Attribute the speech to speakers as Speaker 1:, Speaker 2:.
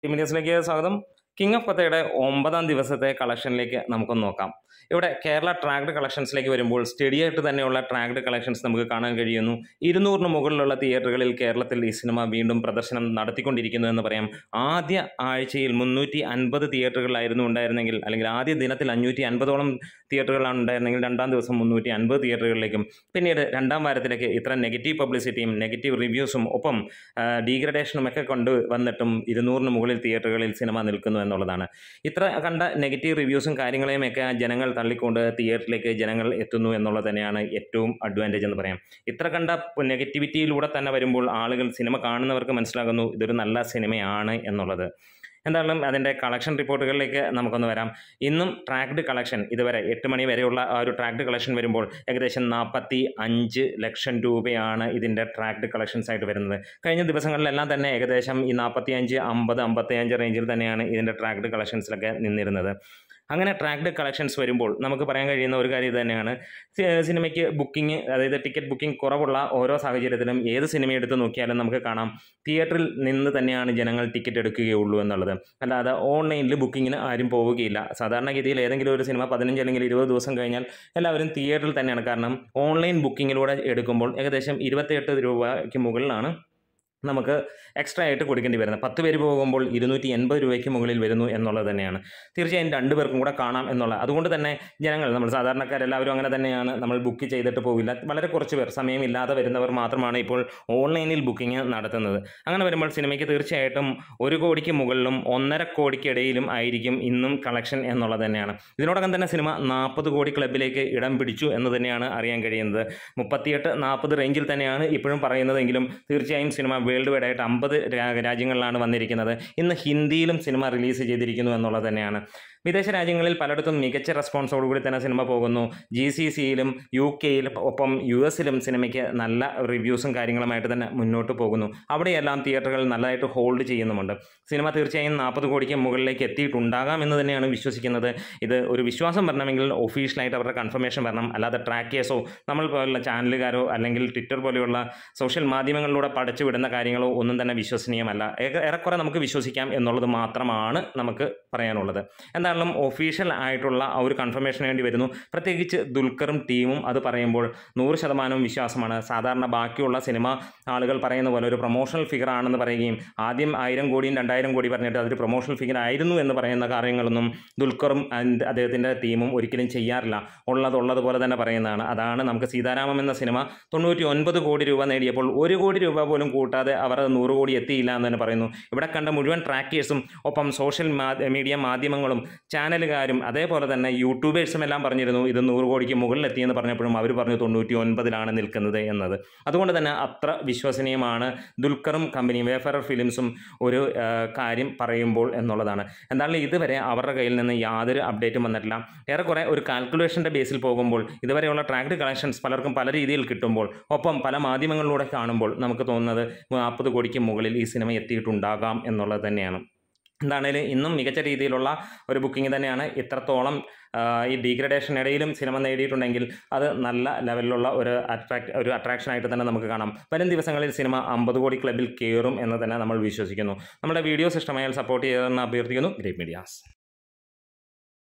Speaker 1: മീഡിയസിലേക്ക് സ്വാഗതം king of കഥയുടെ ഒമ്പതാം ദിവസത്തെ കളക്ഷനിലേക്ക് നമുക്കൊന്ന് നോക്കാം ഇവിടെ കേരള ട്രാക്ഡ് കളക്ഷൻസിലേക്ക് വരുമ്പോൾ സ്റ്റഡി ആയിട്ട് തന്നെയുള്ള ട്രാക്ഡ് കളക്ഷൻസ് നമുക്ക് കാണാൻ കഴിയുന്നു ഇരുന്നൂറിന് മുകളിലുള്ള തിയേറ്ററുകളിൽ കേരളത്തിൽ ഈ സിനിമ വീണ്ടും പ്രദർശനം നടത്തിക്കൊണ്ടിരിക്കുന്നു എന്ന് പറയാം ആദ്യ ആഴ്ചയിൽ മുന്നൂറ്റി അൻപത് തിയേറ്ററുകളിലായിരുന്നു ഉണ്ടായിരുന്നെങ്കിൽ അല്ലെങ്കിൽ ആദ്യ ദിനത്തിൽ അഞ്ഞൂറ്റി അൻപതോളം തിയേറ്ററുകളാണ് ഉണ്ടായിരുന്നെങ്കിൽ രണ്ടാം ദിവസം മുന്നൂറ്റി അൻപത് തിയേറ്ററുകളിലേക്കും പിന്നീട് രണ്ടാം വാരത്തിലേക്ക് ഇത്ര നെഗറ്റീവ് പബ്ലിസിറ്റിയും നെഗറ്റീവ് റിവ്യൂസും ഒപ്പം ഡീഗ്രഡേഷനും ഒക്കെ കൊണ്ട് വന്നിട്ടും ഇരുന്നൂറിന് മുകളിൽ തിയേറ്ററുകളിൽ സിനിമ നിൽക്കുന്നു എന്നുള്ളതാണ് ഇത്ര കണ്ട നെഗറ്റീവ് റിവ്യൂസും കാര്യങ്ങളെയും ഒക്കെ ജനങ്ങൾ തള്ളിക്കൊണ്ട് തിയേറ്ററിലേക്ക് ജനങ്ങൾ എത്തുന്നു എന്നുള്ളത് തന്നെയാണ് ഏറ്റവും അഡ്വാൻറ്റേജ് എന്ന് പറയാം ഇത്ര കണ്ട നെഗറ്റിവിറ്റിയിലൂടെ തന്നെ വരുമ്പോൾ ആളുകൾ സിനിമ കാണുന്നവർക്ക് മനസ്സിലാകുന്നു ഇതൊരു നല്ല സിനിമയാണ് എന്നുള്ളത് എന്തായാലും അതിൻ്റെ കളക്ഷൻ റിപ്പോർട്ടുകളിലേക്ക് നമുക്കൊന്ന് വരാം ഇന്നും ട്രാക്ഡ് കളക്ഷൻ ഇതുവരെ എട്ട് മണി വരെയുള്ള ആ ഒരു ട്രാക്ഡ് കളക്ഷൻ വരുമ്പോൾ ഏകദേശം നാൽപ്പത്തി അഞ്ച് ലക്ഷം രൂപയാണ് ഇതിൻ്റെ ട്രാക്ഡ് കളക്ഷൻസ് ആയിട്ട് വരുന്നത് കഴിഞ്ഞ ദിവസങ്ങളിലെല്ലാം തന്നെ ഏകദേശം ഈ നാൽപ്പത്തി അഞ്ച് അമ്പത് അമ്പത്തി അഞ്ച് റേഞ്ചിൽ തന്നെയാണ് ഇതിൻ്റെ ട്രാക്ഡ് കളക്ഷൻസിലൊക്കെ നിന്നിരുന്നത് അങ്ങനെ ട്രാക്ഡ് കളക്ഷൻസ് വരുമ്പോൾ നമുക്ക് പറയാൻ കഴിയുന്ന ഒരു കാര്യം ഇത് തന്നെയാണ് സി- സിനിമയ്ക്ക് ബുക്കിംഗ് അതായത് ടിക്കറ്റ് ബുക്കിംഗ് കുറവുള്ള ഓരോ സാഹചര്യത്തിലും ഏത് സിനിമ എടുത്ത് നോക്കിയാലും നമുക്ക് കാണാം തിയേറ്ററിൽ നിന്ന് തന്നെയാണ് ജനങ്ങൾ ടിക്കറ്റ് എടുക്കുകയുള്ളൂ എന്നുള്ളത് അല്ലാതെ ഓൺലൈനിൽ ബുക്കിങ്ങിന് ആരും പോവുകയില്ല സാധാരണഗതിയിൽ ഏതെങ്കിലും ഒരു സിനിമ പതിനഞ്ച് അല്ലെങ്കിൽ ഇരുപത് ദിവസം കഴിഞ്ഞാൽ എല്ലാവരും തിയേറ്ററിൽ തന്നെയാണ് കാരണം ഓൺലൈൻ ബുക്കിങ്ങിലൂടെ എടുക്കുമ്പോൾ ഏകദേശം ഇരുപത്തിയെട്ട് രൂപയ്ക്ക് മുകളിലാണ് നമുക്ക് എക്സ്ട്രാ ആയിട്ട് കൊടുക്കേണ്ടി വരുന്നത് പത്ത് പേര് പോകുമ്പോൾ ഇരുന്നൂറ്റി എൺപത് രൂപയ്ക്ക് മുകളിൽ വരുന്നു എന്നുള്ളത് തന്നെയാണ് തീർച്ചയായും രണ്ട് പേർക്കും കൂടെ കാണാം എന്നുള്ള അതുകൊണ്ട് തന്നെ ജനങ്ങൾ നമ്മൾ സാധാരണക്കാരെല്ലാവരും അങ്ങനെ തന്നെയാണ് നമ്മൾ ബുക്ക് ചെയ്തിട്ട് പോകില്ല വളരെ കുറച്ച് പേർ സമയമില്ലാതെ വരുന്നവർ മാത്രമാണ് ഇപ്പോൾ ഓൺലൈനിൽ ബുക്കിംഗ് നടത്തുന്നത് അങ്ങനെ വരുമ്പോൾ സിനിമയ്ക്ക് തീർച്ചയായിട്ടും ഒരു കോടിക്ക് മുകളിലും ഒന്നര കോടിക്കിടയിലും ആയിരിക്കും ഇന്നും കളക്ഷൻ എന്നുള്ളത് തന്നെയാണ് ഇതിനോടകം തന്നെ സിനിമ നാൽപ്പത് കോടി ക്ലബിലേക്ക് ഇടം പിടിച്ചു എന്ന് തന്നെയാണ് അറിയാൻ കഴിയുന്നത് മുപ്പത്തിയെട്ട് നാൽപ്പത് റേഞ്ചിൽ തന്നെയാണ് ഇപ്പോഴും പറയുന്നതെങ്കിലും തീർച്ചയായും സിനിമ വേൾഡ് വൈഡ് ആയിട്ട് അമ്പത് രാജ്യങ്ങളിലാണ് വന്നിരിക്കുന്നത് ഇന്ന് ഹിന്ദിയിലും സിനിമ റിലീസ് ചെയ്തിരിക്കുന്നു എന്നുള്ളത് തന്നെയാണ് വിദേശ രാജ്യങ്ങളിൽ പലയിടത്തും മികച്ച റെസ്പോൺസോടുകൂടി തന്നെ സിനിമ പോകുന്നു ജി സി സിയിലും യു കെയിലും ഒപ്പം യു എസിലും സിനിമയ്ക്ക് നല്ല റിവ്യൂസും കാര്യങ്ങളുമായിട്ട് തന്നെ മുന്നോട്ട് പോകുന്നു അവിടെയെല്ലാം തിയേറ്ററുകൾ നല്ലതായിട്ട് ഹോൾഡ് ചെയ്യുന്നുമുണ്ട് സിനിമ തീർച്ചയായും നാൽപ്പത് കോടിക്ക് മുകളിലേക്ക് എത്തിയിട്ടുണ്ടാകാം എന്ന് തന്നെയാണ് വിശ്വസിക്കുന്നത് ഇത് ഒരു വിശ്വാസം വരണമെങ്കിൽ ഒഫീഷ്യലായിട്ട് അവരുടെ കൺഫർമേഷൻ വരണം അല്ലാതെ ട്രാക്കേഴ്സോ നമ്മൾ പോലുള്ള ചാനലുകാരോ അല്ലെങ്കിൽ ട്വിറ്റർ പോലെയുള്ള സോഷ്യൽ മാധ്യമങ്ങളിലൂടെ പടച്ചു വിടുന്ന കാര്യങ്ങളോ ഒന്നും തന്നെ വിശ്വസനീയമല്ല ഏക- ഏറെക്കുറെ നമുക്ക് വിശ്വസിക്കാം എന്നുള്ളത് മാത്രമാണ് നമുക്ക് പറയാനുള്ളത് എന്തായാലും ഒഫീഷ്യൽ ആയിട്ടുള്ള ആ ഒരു കൺഫർമേഷൻ വേണ്ടി വരുന്നു പ്രത്യേകിച്ച് ദുൽഖറും ടീമും അത് പറയുമ്പോൾ നൂറ് ശതമാനവും വിശ്വാസമാണ് സാധാരണ ബാക്കിയുള്ള സിനിമ ആളുകൾ പറയുന്ന പോലെ ഒരു പ്രൊമോഷണൽ ഫിഗർ ആണെന്ന് പറയുകയും ആദ്യം ആയിരം കോടിയും രണ്ടായിരം കോടി പറഞ്ഞിട്ട് അതൊരു പ്രൊമോഷണൽ ഫിഗർ ആയിരുന്നു എന്ന് പറയുന്ന കാര്യങ്ങളൊന്നും ദുൽഖറും and അദ്ദേഹത്തിൻ്റെ ടീമും ഒരിക്കലും ചെയ്യാറില്ല ഉള്ളത് ഉള്ളതുപോലെ തന്നെ പറയുന്നതാണ് അതാണ് നമുക്ക് സീതാരാമം എന്ന സിനിമ തൊണ്ണൂറ്റി ഒൻപത് കോടി രൂപ നേടിയപ്പോൾ ഒരു കോടി രൂപ പോലും കൂട്ടാതെ അവർ അത് നൂറ് കോടി എത്തിയില്ല എന്ന് തന്നെ പറയുന്നു ഇവിടെ കണ്ട മുഴുവൻ ട്രാക്കേഴ്സും ഒപ്പം സോഷ്യൽ മീഡിയ മാധ്യമങ്ങളും ചാനലുകാരും അതേപോലെ തന്നെ യൂട്യൂബേഴ്സും എല്ലാം പറഞ്ഞിരുന്നു ഇത് നൂറ് കോടിക്ക് മുകളിൽ എത്തിയെന്ന് പറഞ്ഞപ്പോഴും അവർ പറഞ്ഞു തൊണ്ണൂറ്റി ഒൻപതിലാണ് നിൽക്കുന്നത് എന്നത് അതുകൊണ്ട് തന്നെ അത്ര വിശ്വസനീയമാണ് ദുൽഖറും കമ്പനിയും വേഫറർ ഫിലിംസും ഒരു ആ, കാര്യം പറയുമ്പോൾ എന്നുള്ളതാണ് എന്തായാലും ഇതുവരെ അവരുടെ കയ്യിൽ നിന്ന് യാതൊരു അപ്ഡേറ്റും വന്നിട്ടില്ല ഏറെക്കുറെ ഒരു കാൽക്കുലേഷൻ്റെ ബേസിൽ പോകുമ്പോൾ ഇതുവരെയുള്ള ട്രാക്ഡ് കളക്ഷൻസ് പലർക്കും പല രീതിയിൽ കിട്ടുമ്പോൾ ഒപ്പം പല മാധ്യമങ്ങളിലൂടെ കാണുമ്പോൾ നമുക്ക് തോന്നുന്നത് നാൽപ്പത് കോടിക്ക് മുകളിൽ ഈ സിനിമ എത്തിയിട്ടുണ്ടാകാം എന്നുള്ളത് തന്നെയാണ് എന്താണേലും ഇന്നും മികച്ച രീതിയിലുള്ള ഒരു ബുക്കിംഗ് തന്നെയാണ് ഇത്രത്തോളം ആ, ഈ ഡീഗ്രഡേഷൻ ഇടയിലും സിനിമ നേടിയിട്ടുണ്ടെങ്കിൽ അത് നല്ല ലെവലിലുള്ള ഒരു അട്രാക്ട് ഒരു അട്രാക്ഷനായിട്ട് തന്നെ നമുക്ക് കാണാം വരും ദിവസങ്ങളിൽ സിനിമ അമ്പത് കോടി ക്ലബിൽ കയറും എന്ന് തന്നെ നമ്മൾ വിശ്വസിക്കുന്നു നമ്മുടെ വീഡിയോസ് ഇഷ്ടമായാൽ സപ്പോർട്ട് ചെയ്തെന്ന് അഭ്യർത്ഥിക്കുന്നു ഗ്രേറ്റ് മീഡിയാസ്